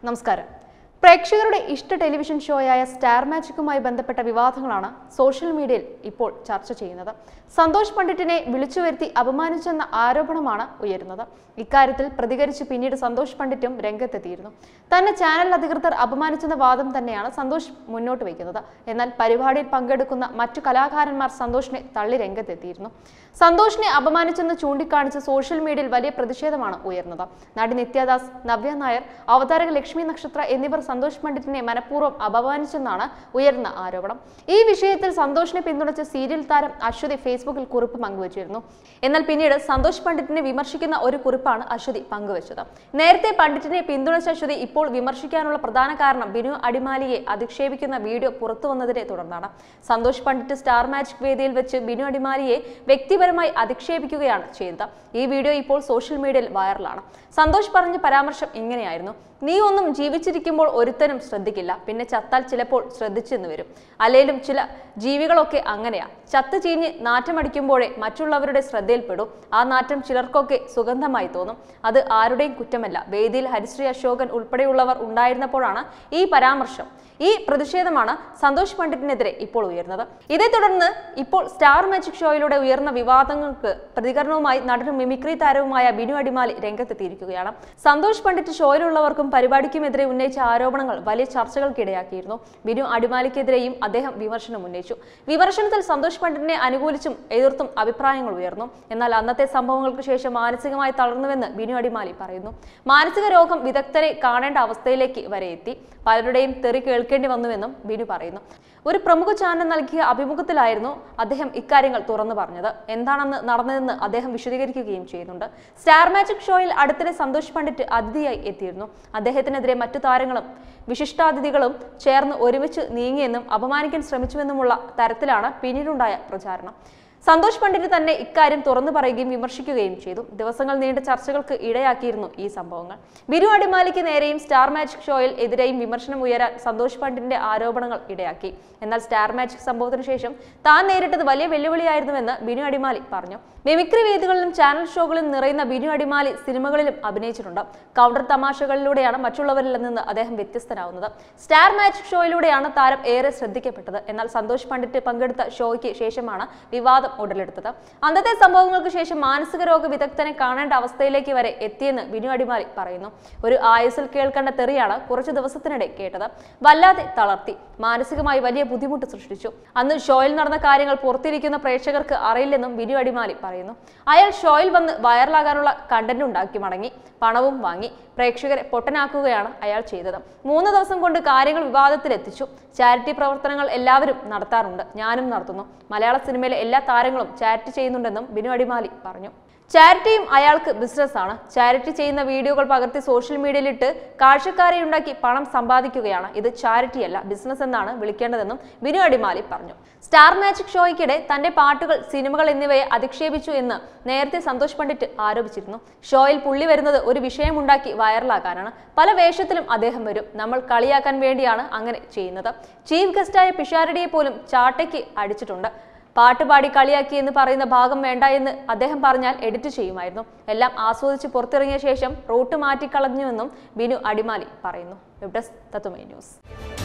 നമസ്കാരം പ്രേക്ഷകരുടെ ഇഷ്ട ടെലിവിഷൻ ഷോയായ സ്റ്റാർ മാജിക്കുമായി ബന്ധപ്പെട്ട വിവാദങ്ങളാണ് സോഷ്യൽ മീഡിയയിൽ ഇപ്പോൾ ചർച്ച ചെയ്യുന്നത് സന്തോഷ് പണ്ഡിറ്റിനെ വിളിച്ചു വരുത്തി അപമാനിച്ചെന്ന ആരോപണമാണ് ഉയരുന്നത് ഇക്കാര്യത്തിൽ പ്രതികരിച്ച് പിന്നീട് സന്തോഷ് പണ്ഡിറ്റും രംഗത്തെത്തിയിരുന്നു തന്നെ ചാനൽ അധികൃതർ അപമാനിച്ചെന്ന വാദം തന്നെയാണ് സന്തോഷ് മുന്നോട്ട് വയ്ക്കുന്നത് എന്നാൽ പരിപാടിയിൽ പങ്കെടുക്കുന്ന മറ്റു കലാകാരന്മാർ സന്തോഷിനെ തള്ളി രംഗത്തെത്തിയിരുന്നു സന്തോഷിനെ അപമാനിച്ചെന്ന് ചൂണ്ടിക്കാണിച്ച് സോഷ്യൽ മീഡിയയിൽ വലിയ പ്രതിഷേധമാണ് ഉയർന്നത് നടി നിത്യദാസ് നവ്യ നായർ അവതാരക ലക്ഷ്മി നക്ഷത്ര എന്നിവർ സന്തോഷ് പണ്ഡിറ്റിനെ മനഃപൂർവ്വം അപമാനിച്ചെന്നാണ് ഉയർന്ന ആരോപണം ഈ വിഷയത്തിൽ സന്തോഷിനെ പിന്തുണച്ച സീരിയൽ താരം അശ്വതി ഫേസ്ബുക്കിൽ കുറിപ്പ് പങ്കുവച്ചിരുന്നു എന്നാൽ പിന്നീട് സന്തോഷ് പണ്ഡിറ്റിനെ വിമർശിക്കുന്ന ഒരു കുറിപ്പാണ് അശ്വതി പങ്കുവച്ചത് നേരത്തെ പണ്ഡിറ്റിനെ പിന്തുണച്ച അശ്വതി ഇപ്പോൾ വിമർശിക്കാനുള്ള പ്രധാന കാരണം ബിനു അടിമാലിയെ അധിക്ഷേപിക്കുന്ന വീഡിയോ പുറത്തു വന്നതിനെ തുടർന്നാണ് സന്തോഷ് പണ്ഡിറ്റ് സ്റ്റാർ മാജിക് വേദിയിൽ വെച്ച് ബിനു അടിമാലിയെ വ്യക്തിപരമായി അധിക്ഷേപിക്കുകയാണ് ചെയ്തത് ഈ വീഡിയോ ഇപ്പോൾ സോഷ്യൽ മീഡിയയിൽ വൈറലാണ് സന്തോഷ് പറഞ്ഞ പരാമർശം ഇങ്ങനെയായിരുന്നു നീ ഒന്നും ജീവിച്ചിരിക്കുമ്പോൾ ഒരുത്തനും ശ്രദ്ധിക്കില്ല പിന്നെ ചത്താൽ ചിലപ്പോൾ ശ്രദ്ധിച്ചെന്ന് വരും അല്ലെങ്കിലും ചില ജീവികളൊക്കെ അങ്ങനെയാ ചത്ത് ചീഞ്ഞ് നാറ്റമടിക്കുമ്പോഴേ മറ്റുള്ളവരുടെ ശ്രദ്ധയിൽപ്പെടും ആ നാറ്റം ചിലർക്കൊക്കെ സുഗന്ധമായി തോന്നും അത് ആരുടെയും കുറ്റമല്ല വേദിയിൽ ഹരിശ്രീ അശോകൻ ഉൾപ്പെടെയുള്ളവർ ഉണ്ടായിരുന്നപ്പോഴാണ് ഈ പരാമർശം ഈ പ്രതിഷേധമാണ് സന്തോഷ് പണ്ഡിറ്റിനെതിരെ ഇപ്പോൾ ഉയർന്നത് ഇതേ തുടർന്ന് ഇപ്പോൾ സ്റ്റാർ മാജിക് ഷോയിലൂടെ ഉയർന്ന വിവാദങ്ങൾക്ക് പ്രതികരണവുമായി നടനും മിമിക്രി താരവുമായ ബിനു അടിമാലി രംഗത്തെത്തിയിരിക്കുകയാണ് സന്തോഷ് പണ്ഡിറ്റ് ഷോയിലുള്ളവർക്കും പരിപാടിക്കുമെതിരെ ഉന്നയിച്ച ആരോപണങ്ങൾ വലിയ ചർച്ചകൾക്കിടയാക്കിയിരുന്നു ബിനു അടിമാലിക്കെതിരെയും അദ്ദേഹം വിമർശനം ഉന്നയിച്ചു വിമർശനത്തിൽ സന്തോഷ് പണ്ഡിറ്റിനെ അനുകൂലിച്ചും എതിർത്തും അഭിപ്രായങ്ങൾ ഉയർന്നു എന്നാൽ അന്നത്തെ സംഭവങ്ങൾക്ക് ശേഷം മാനസികമായി തളർന്നുവെന്ന് ബിനു അടിമാലി പറയുന്നു മാനസിക രോഗം വിദഗ്ധരെ കാണേണ്ട അവസ്ഥയിലേക്ക് വരെ എത്തി പലരുടെയും തെറി കേൾക്കേണ്ടി വന്നുവെന്നും ബിനു പറയുന്നു ഒരു പ്രമുഖ ചാനൽ നൽകിയ അഭിമുഖത്തിലായിരുന്നു അദ്ദേഹം ഇക്കാര്യങ്ങൾ തുറന്നു പറഞ്ഞത് എന്താണെന്ന് നടന്നതെന്ന് അദ്ദേഹം വിശദീകരിക്കുകയും ചെയ്യുന്നുണ്ട് സ്റ്റാർ മാജിക് ഷോയിൽ അടുത്തിടെ സന്തോഷ് പണ്ഡിറ്റ് അതിഥിയായി എത്തിയിരുന്നു അദ്ദേഹത്തിനെതിരെ മറ്റു താരങ്ങളും വിശിഷ്ടാതിഥികളും ചേർന്ന് ഒരുമിച്ച് നീങ്ങിയെന്നും അപമാനിക്കാൻ ശ്രമിച്ചുവെന്നുമുള്ള തരത്തിലാണ് പിന്നീടുണ്ടായ പ്രചാരണം സന്തോഷ് പണ്ഡിറ്റ് തന്നെ ഇക്കാര്യം തുറന്നു പറയുകയും വിമർശിക്കുകയും ചെയ്തു ദിവസങ്ങൾ നീണ്ട ചർച്ചകൾക്ക് ഇടയാക്കിയിരുന്നു ഈ സംഭവങ്ങൾ ബിരു അടിമാലിക്ക് നേരെയും സ്റ്റാർ മാജിക് ഷോയിൽ എതിരെയും വിമർശനം ഉയരാൻ സന്തോഷ് പണ്ഡിറ്റിന്റെ ആരോപണങ്ങൾ ഇടയാക്കി എന്നാൽ സ്റ്റാർ മാജിക് സംഭവത്തിന് ശേഷം താൻ നേരിട്ടത് വലിയ വെല്ലുവിളിയായിരുന്നുവെന്ന് ബിനു അടിമാലി പറഞ്ഞു മിമിക്രി വേദികളിലും ചാനൽ ഷോകളിലും നിറയുന്ന ബിനു അടിമാലി സിനിമകളിലും അഭിനയിച്ചിട്ടുണ്ട് കൗണ്ടർ തമാശകളിലൂടെയാണ് മറ്റുള്ളവരിൽ നിന്ന് അദ്ദേഹം വ്യത്യസ്തനാവുന്നത് സ്റ്റാർ മാജിക് ഷോയിലൂടെയാണ് താരം ഏറെ ശ്രദ്ധിക്കപ്പെട്ടത് എന്നാൽ സന്തോഷ് പണ്ഡിറ്റ് പങ്കെടുത്ത ഷോയ്ക്ക് ശേഷമാണ് വിവാദം ഉടലെടുത്തത് അന്നത്തെ സംഭവങ്ങൾക്ക് ശേഷം മാനസിക രോഗ വിദഗ്ധനെ കാണേണ്ട അവസ്ഥയിലേക്ക് വരെ എത്തിയെന്ന് ബിനു അടിമാലി പറയുന്നു ഒരു ആയുസിൽ കേൾക്കേണ്ട തെറിയാണ് കുറച്ച് ദിവസത്തിനിടെ കേട്ടത് വല്ലാതെ തളർത്തി മാനസികമായി വലിയ ബുദ്ധിമുട്ട് സൃഷ്ടിച്ചു അന്ന് ഷോയിൽ നടന്ന കാര്യങ്ങൾ പുറത്തിരിക്കുന്ന പ്രേക്ഷകർക്ക് അറിയില്ലെന്നും ബിനു അടിമാലി പറയുന്നു അയാൾ ഷോയിൽ വന്ന് വൈറലാകാനുള്ള കണ്ടന്റ് ഉണ്ടാക്കി മടങ്ങി പണവും വാങ്ങി പ്രേക്ഷകരെ പൊട്ടനാക്കുകയാണ് അയാൾ ചെയ്തത് മൂന്ന് ദിവസം കൊണ്ട് കാര്യങ്ങൾ വിവാദത്തിലെത്തിച്ചു ചാരിറ്റി പ്രവർത്തനങ്ങൾ എല്ലാവരും നടത്താറുണ്ട് ഞാനും നടത്തുന്നു മലയാള സിനിമയിലെ എല്ലാ താരങ്ങളും ചാരിറ്റി ചെയ്യുന്നുണ്ടെന്നും ബിനു അടിമാലി പറഞ്ഞു ചാരിറ്റിയും അയാൾക്ക് ബിസിനസ്സാണ് ചാരിറ്റി ചെയ്യുന്ന വീഡിയോകൾ പകർത്തി സോഷ്യൽ മീഡിയയിലിട്ട് കാഴ്ചക്കാരെ ഉണ്ടാക്കി പണം സമ്പാദിക്കുകയാണ് ഇത് ചാരിറ്റിയല്ല ബിസിനസ് എന്നാണ് വിളിക്കേണ്ടതെന്നും ബിനു അടിമാലി പറഞ്ഞു സ്റ്റാർ മാജിക് ഷോയ്ക്കിടെ തന്റെ പാട്ടുകൾ സിനിമകൾ എന്നിവയെ അധിക്ഷേപിച്ചു എന്ന് നേരത്തെ സന്തോഷ് പണ്ഡിറ്റ് ആരോപിച്ചിരുന്നു ഷോയിൽ പുള്ളി വരുന്നത് ഒരു വിഷയമുണ്ടാക്കി വൈറലാക്കാനാണ് പല വേഷത്തിലും അദ്ദേഹം വരും നമ്മൾ കളിയാക്കാൻ വേണ്ടിയാണ് അങ്ങനെ ചെയ്യുന്നത് ചീഫ് ഗസ്റ്റായ പിഷാരടിയെ പോലും ചാട്ടയ്ക്ക് അടിച്ചിട്ടുണ്ട് പാട്ടുപാടി കളിയാക്കി എന്ന് പറയുന്ന ഭാഗം വേണ്ട എന്ന് അദ്ദേഹം പറഞ്ഞാൽ എഡിറ്റ് ചെയ്യുമായിരുന്നു എല്ലാം ആസ്വദിച്ച് പുറത്തിറങ്ങിയ ശേഷം റൂട്ട് മാറ്റിക്കളഞ്ഞുവെന്നും ബിനു അടിമാലി പറയുന്നു വെബ് ഡെസ്ക് തത്തുമൈ ന്യൂസ്